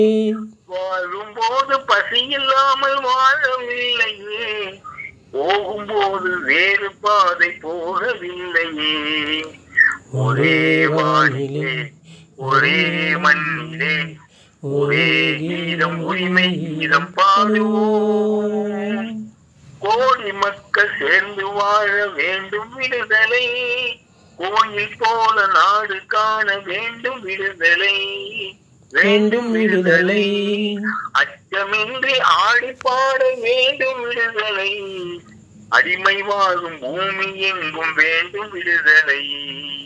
வாழும்போது பசி இல்லாமல் வாழவில்லையே போகும்போது வேறு பாதை போகவில்லையே ஒரே வானிலே ஒரே மண்ணிலே ஒரே கீதம் உரிமை கீதம் பாடுவோம் கோடி மக்கள் சேர்ந்து வாழ வேண்டும் விடுதலை கோயில் போல நாடு காண வேண்டும் விடுதலை வேண்டும் விடுதலை அச்சமின்றி ஆடி பாட வேண்டும் விடுதலை அடிமை வாழும் பூமி எங்கும் வேண்டும் விடுதலை